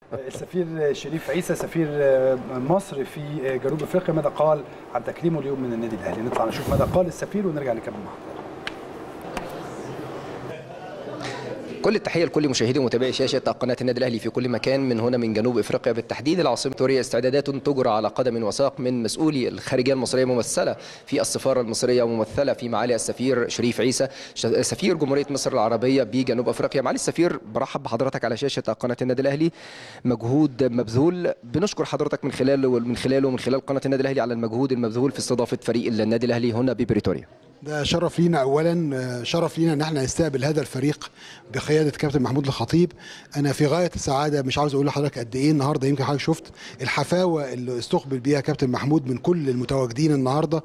السفير شريف عيسى سفير مصر في جنوب افريقيا ماذا قال عن تكريمه اليوم من النادي الاهلي نطلع نشوف ماذا قال السفير ونرجع نكمل معاه كل التحيه لكل مشاهدي ومتابعي شاشه قناه النادي الاهلي في كل مكان من هنا من جنوب افريقيا بالتحديد العاصمه التوريه استعدادات تجرى على قدم وساق من مسؤولي الخارجيه المصريه ممثله في السفاره المصريه وممثله في معالي السفير شريف عيسى سفير جمهوريه مصر العربيه بجنوب افريقيا معالي السفير برحب بحضرتك على شاشه قناه النادي الاهلي مجهود مبذول بنشكر حضرتك من خلاله ومن خلاله ومن خلال قناه النادي الاهلي على المجهود المبذول في استضافه فريق النادي الاهلي هنا ببريتوريا ده شرف لينا اولا شرف لينا ان احنا نستقبل هذا الفريق بقياده كابتن محمود الخطيب انا في غايه السعاده مش عاوز اقول لحضرتك قد ايه النهارده يمكن حضرتك شفت الحفاوه اللي استقبل بيها كابتن محمود من كل المتواجدين النهارده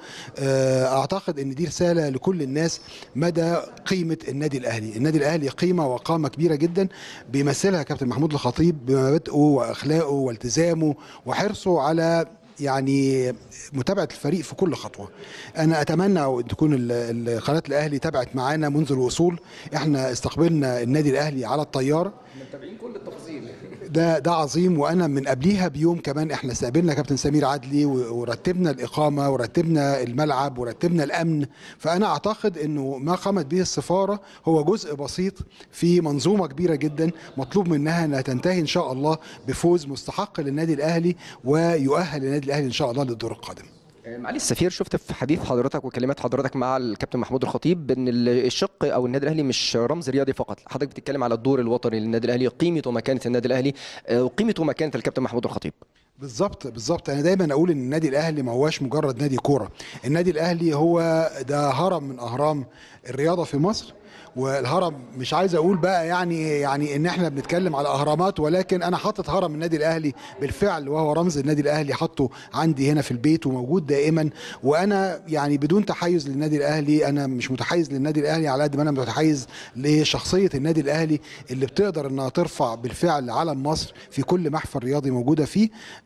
اعتقد ان دي رساله لكل الناس مدى قيمه النادي الاهلي النادي الاهلي قيمه وقامه كبيره جدا بيمثلها كابتن محمود الخطيب بمبادئه واخلاقه والتزامه وحرصه على يعني متابعه الفريق في كل خطوه انا اتمنى ان تكون قناه الاهلي تابعت معانا منذ الوصول احنا استقبلنا النادي الاهلي على الطياره متابعين كل التفاصيل ده ده عظيم وانا من قبليها بيوم كمان احنا استقبلنا كابتن سمير عدلي ورتبنا الاقامه ورتبنا الملعب ورتبنا الامن فانا اعتقد انه ما قامت به السفاره هو جزء بسيط في منظومه كبيره جدا مطلوب منها انها تنتهي ان شاء الله بفوز مستحق للنادي الاهلي ويؤهل النادي الاهلي ان شاء الله للدور القادم معالي السفير شفت في حديث حضرتك وكلمات حضرتك مع الكابتن محمود الخطيب ان الشق او النادي الاهلي مش رمز رياضي فقط حضرتك بتتكلم على الدور الوطني للنادي الاهلي قيمه ومكانه النادي الاهلي وقيمه ومكانه الكابتن محمود الخطيب بالظبط بالظبط انا دايما اقول ان النادي الاهلي ما هواش مجرد نادي كوره النادي الاهلي هو ده هرم من اهرام الرياضه في مصر والهرم مش عايز اقول بقى يعني يعني ان احنا بنتكلم على اهرامات ولكن انا حاطط هرم النادي الاهلي بالفعل وهو رمز النادي الاهلي حاطه عندي هنا في البيت وموجود دائما وانا يعني بدون تحيز للنادي الاهلي انا مش متحيز للنادي الاهلي على قد ما انا متحيز لشخصيه النادي الاهلي اللي بتقدر انها ترفع بالفعل علم مصر في كل محفل رياضي موجوده فيه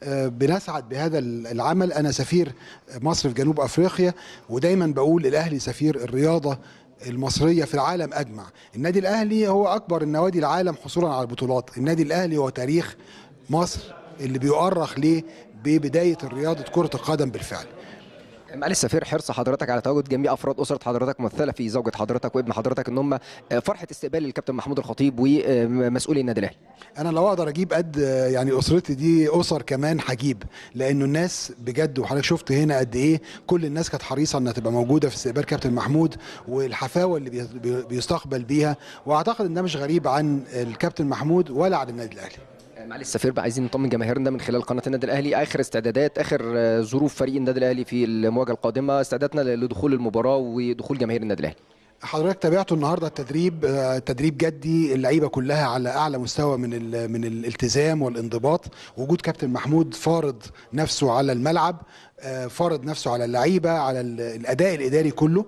بنسعد بهذا العمل انا سفير مصر في جنوب افريقيا ودايما بقول الاهلي سفير الرياضه المصريه في العالم اجمع النادي الاهلي هو اكبر النوادي العالم حصولا على البطولات النادي الاهلي هو تاريخ مصر اللي بيؤرخ ليه ببدايه رياضه كره القدم بالفعل معالي السفير حرص حضرتك على تواجد جميع افراد اسره حضرتك ممثله في زوجة حضرتك وابن حضرتك ان هم فرحه استقبال الكابتن محمود الخطيب ومسؤولي النادي الاهلي. انا لو اقدر اجيب قد يعني اسرتي دي اسر كمان هجيب لانه الناس بجد وحضرتك شفت هنا قد ايه كل الناس كانت حريصه انها تبقى موجوده في استقبال كابتن محمود والحفاوه اللي بيستقبل بيها واعتقد ان ده مش غريب عن الكابتن محمود ولا عن النادي الاهلي. معالي السفير بقى عايزين نطمن جماهيرنا من خلال قناه النادي الاهلي اخر استعدادات اخر ظروف فريق النادي الاهلي في المواجهه القادمه استعدادنا لدخول المباراه ودخول جماهير النادي الاهلي حضرتك تابعته النهارده التدريب تدريب جدي اللعيبه كلها على اعلى مستوى من من الالتزام والانضباط وجود كابتن محمود فارض نفسه على الملعب فارض نفسه على اللعيبه على الاداء الاداري كله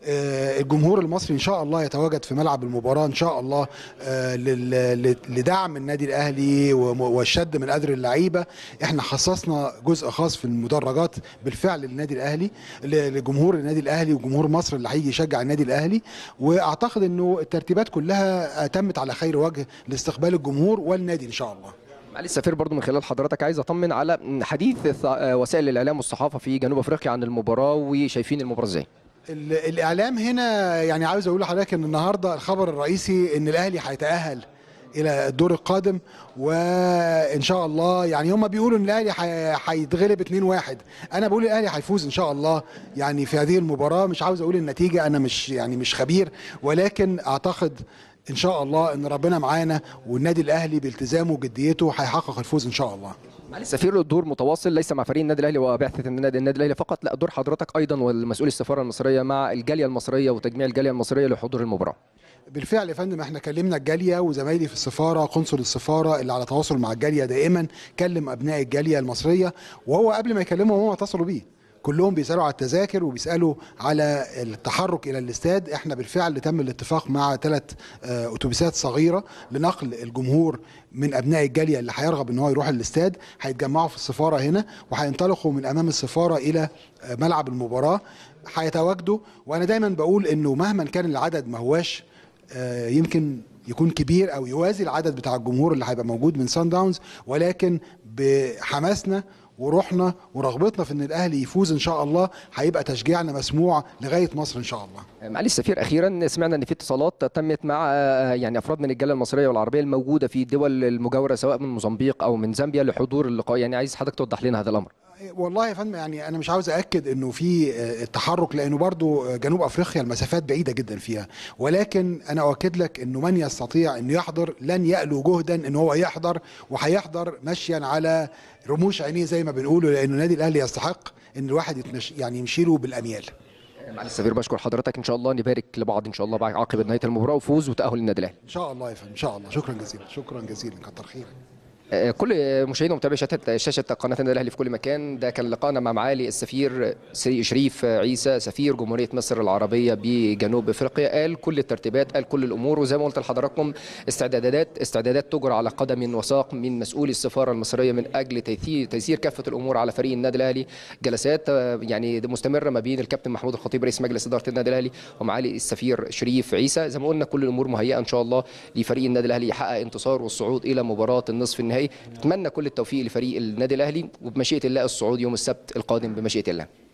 الجمهور المصري ان شاء الله يتواجد في ملعب المباراه ان شاء الله لدعم النادي الاهلي والشد من قدر اللعيبه احنا خصصنا جزء خاص في المدرجات بالفعل للنادي الاهلي لجمهور النادي الاهلي وجمهور مصر اللي هيجي يشجع النادي الاهلي واعتقد انه الترتيبات كلها تمت على خير وجه لاستقبال الجمهور والنادي ان شاء الله معالي السفير برضو من خلال حضرتك عايز اطمن على حديث وسائل الاعلام والصحافه في جنوب افريقيا عن المباراه وشايفين المباراه ازاي الاعلام هنا يعني عاوز اقول لحضرتك ان النهارده الخبر الرئيسي ان الاهلي هيتاهل الى الدور القادم وان شاء الله يعني هم بيقولوا ان الاهلي هيتغلب 2-1 انا بقول الاهلي هيفوز ان شاء الله يعني في هذه المباراه مش عاوز اقول النتيجه انا مش يعني مش خبير ولكن اعتقد ان شاء الله ان ربنا معانا والنادي الاهلي بالتزامه وجديته هيحقق الفوز ان شاء الله معالي السفير الدور متواصل ليس مع فريق النادي الاهلي وبعثه النادي النادي الاهلي فقط لا دور حضرتك ايضا والمسؤول السفاره المصريه مع الجاليه المصريه وتجميع الجاليه المصريه لحضور المباراه بالفعل يا فندم احنا كلمنا الجاليه وزمايلي في السفاره قنصل السفاره اللي على تواصل مع الجاليه دائما كلم ابناء الجاليه المصريه وهو قبل ما يكلمهم هم اتصلوا بيه كلهم بيسالوا على التذاكر وبيسالوا على التحرك الى الاستاد احنا بالفعل تم الاتفاق مع ثلاث اتوبيسات صغيره لنقل الجمهور من ابناء الجاليه اللي هيرغب ان هو يروح الاستاد هيتجمعوا في السفاره هنا وهينطلقوا من امام السفاره الى ملعب المباراه هيتواجدوا وانا دايما بقول انه مهما كان العدد ما هواش يمكن يكون كبير او يوازي العدد بتاع الجمهور اللي هيبقى موجود من سان داونز ولكن بحماسنا وروحنا ورغبتنا في ان الاهلي يفوز ان شاء الله هيبقى تشجيعنا مسموع لغايه مصر ان شاء الله معالي السفير اخيرا سمعنا ان في اتصالات تمت مع آه، يعني افراد من الجاليه المصريه والعربيه الموجوده في الدول المجاوره سواء من موزمبيق او من زامبيا لحضور اللقاء يعني عايز حضرتك توضح لنا هذا الامر والله يا فندم يعني انا مش عاوز اكد انه في آه، التحرك لانه برضو آه، جنوب افريقيا المسافات بعيده جدا فيها ولكن انا اؤكد لك انه من يستطيع انه يحضر لن يألو جهدا ان هو يحضر وهيحضر مشيا على رموش عينيه زي ما بنقوله لانه النادي الاهلي يستحق ان الواحد يتمش يعني يمشي له بالاميال معالي السفير بشكر حضرتك ان شاء الله نبارك لبعض ان شاء الله بعد عقب نهايه المباراه وفوز وتاهل النادي الاهلي ان شاء الله يا فندم ان شاء الله شكرا جزيلا شكرا جزيلا كتر خيرك آه، كل مشاهدينا ومتابعي شاشة شاشة قناة النادي الأهلي في كل مكان ده كان لقاءنا مع معالي السفير سي- شريف عيسى سفير جمهورية مصر العربية بجنوب أفريقيا قال كل الترتيبات قال كل الأمور وزي ما قلت لحضراتكم استعدادات استعدادات تجرى على قدم وساق من مسؤولي السفارة المصرية من أجل تيسير تيسير كافة الأمور على فريق النادي الأهلي جلسات آه، يعني مستمرة ما بين الكابتن محمود الخطيب رئيس مجلس إدارة النادي الأهلي ومعالي السفير شريف عيسى زي ما قلنا كل الأمور مهيئة إن شاء الله لفريق النادي الأهلي يحقق انتصار والصعود إلى مباراة النصف النهائي نتمنى كل التوفيق لفريق النادي الأهلي وبمشيئة الله الصعود يوم السبت القادم بمشيئة الله